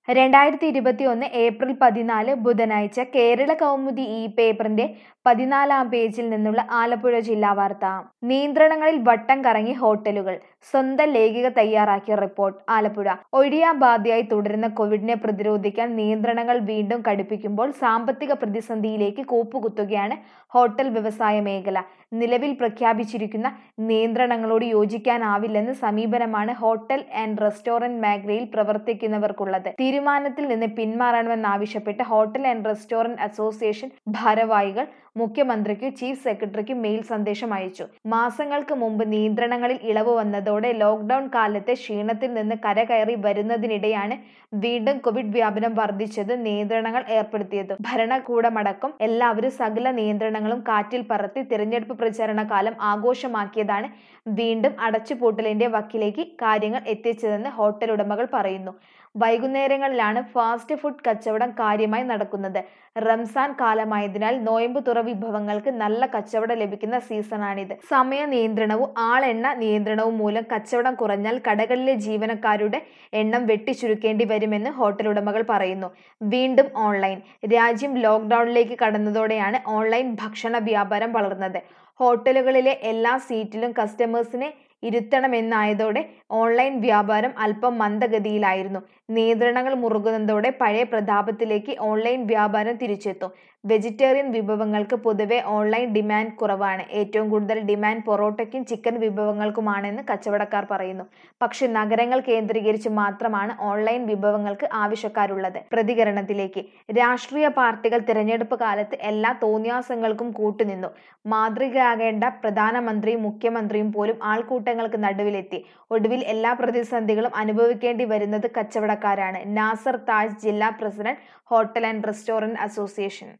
രണ്ടായിരത്തി ഇരുപത്തിയൊന്ന് ഏപ്രിൽ പതിനാല് ബുധനാഴ്ച കേരള കൗമുദി ഈ പേപ്പറിന്റെ പതിനാലാം പേജിൽ നിന്നുള്ള ആലപ്പുഴ ജില്ലാ വാർത്ത നിയന്ത്രണങ്ങളിൽ വട്ടം കറങ്ങി ഹോട്ടലുകൾ സ്വന്തം ലേഖിക തയ്യാറാക്കിയ റിപ്പോർട്ട് ആലപ്പുഴ ഒഴിയാബാധയായി തുടരുന്ന കോവിഡിനെ പ്രതിരോധിക്കാൻ നിയന്ത്രണങ്ങൾ വീണ്ടും കടുപ്പിക്കുമ്പോൾ സാമ്പത്തിക പ്രതിസന്ധിയിലേക്ക് കൂപ്പുകുത്തുകയാണ് ഹോട്ടൽ വ്യവസായ മേഖല നിലവിൽ പ്രഖ്യാപിച്ചിരിക്കുന്ന നിയന്ത്രണങ്ങളോട് യോജിക്കാനാവില്ലെന്ന സമീപനമാണ് ഹോട്ടൽ ആൻഡ് റെസ്റ്റോറന്റ് മേഖലയിൽ പ്രവർത്തിക്കുന്നവർക്കുള്ളത് തീരുമാനത്തിൽ നിന്ന് പിന്മാറണമെന്നാവശ്യപ്പെട്ട് ഹോട്ടൽ ആൻഡ് റെസ്റ്റോറന്റ് അസോസിയേഷൻ ഭാരവാഹികൾ മുഖ്യമന്ത്രിക്ക് ചീഫ് സെക്രട്ടറിക്ക് മെയിൽ സന്ദേശം അയച്ചു മാസങ്ങൾക്ക് മുമ്പ് നിയന്ത്രണങ്ങളിൽ ഇളവ് വന്നതോടെ ലോക്ക്ഡൌൺ കാലത്തെ ക്ഷീണത്തിൽ നിന്ന് കരകയറി വരുന്നതിനിടെയാണ് വീണ്ടും കോവിഡ് വ്യാപനം വർദ്ധിച്ചത് നിയന്ത്രണങ്ങൾ ഏർപ്പെടുത്തിയത് ഭരണകൂടമടക്കം എല്ലാവരും സകല നിയന്ത്രണങ്ങളും കാറ്റിൽ പറത്തി തിരഞ്ഞെടുപ്പ് പ്രചാരണ കാലം ആഘോഷമാക്കിയതാണ് വീണ്ടും അടച്ചുപൂട്ടലിന്റെ വക്കിലേക്ക് കാര്യങ്ങൾ എത്തിച്ചതെന്ന് ഹോട്ടൽ ഉടമകൾ പറയുന്നു വൈകുന്നേരങ്ങളിലാണ് ഫാസ്റ്റ് ഫുഡ് കച്ചവടം കാര്യമായി നടക്കുന്നത് റംസാൻ കാലമായതിനാൽ നോയമ്പ് തുറ വിഭവങ്ങൾക്ക് നല്ല കച്ചവടം ലഭിക്കുന്ന സീസണാണിത് സമയ നിയന്ത്രണവും ആളെണ്ണ നിയന്ത്രണവും മൂലം കച്ചവടം കുറഞ്ഞാൽ കടകളിലെ ജീവനക്കാരുടെ എണ്ണം വെട്ടിച്ചുരുക്കേണ്ടി വരുമെന്ന് ഹോട്ടൽ ഉടമകൾ പറയുന്നു വീണ്ടും ഓൺലൈൻ രാജ്യം ലോക്ക്ഡൌണിലേക്ക് കടന്നതോടെയാണ് ഓൺലൈൻ ഭക്ഷണ വ്യാപാരം വളർന്നത് ഹോട്ടലുകളിലെ എല്ലാ സീറ്റിലും കസ്റ്റമേഴ്സിനെ ഇരുത്തണമെന്നായതോടെ ഓൺലൈൻ വ്യാപാരം അല്പം മന്ദഗതിയിലായിരുന്നു നിയന്ത്രണങ്ങൾ മുറുകുന്നതോടെ പഴയ പ്രതാപത്തിലേക്ക് ഓൺലൈൻ വ്യാപാരം തിരിച്ചെത്തും വെജിറ്റേറിയൻ വിഭവങ്ങൾക്ക് പൊതുവെ ഓൺലൈൻ ഡിമാൻഡ് കുറവാണ് ഏറ്റവും കൂടുതൽ ഡിമാൻഡ് പൊറോട്ടയ്ക്കും ചിക്കൻ വിഭവങ്ങൾക്കുമാണെന്ന് കച്ചവടക്കാർ പറയുന്നു പക്ഷെ നഗരങ്ങൾ കേന്ദ്രീകരിച്ച് മാത്രമാണ് ഓൺലൈൻ വിഭവങ്ങൾക്ക് ആവശ്യക്കാരുള്ളത് പ്രതികരണത്തിലേക്ക് രാഷ്ട്രീയ പാർട്ടികൾ തിരഞ്ഞെടുപ്പ് കാലത്ത് എല്ലാ തോന്നിയാസങ്ങൾക്കും കൂട്ടുനിന്നു മാതൃകയാകേണ്ട പ്രധാനമന്ത്രിയും മുഖ്യമന്ത്രിയും പോലും ആൾക്കൂട്ടങ്ങൾക്ക് നടുവിലെത്തി ഒടുവിൽ എല്ലാ പ്രതിസന്ധികളും അനുഭവിക്കേണ്ടി വരുന്നത് കച്ചവടക്കാരാണ് നാസർ താജ് ജില്ലാ president hotel and restaurant association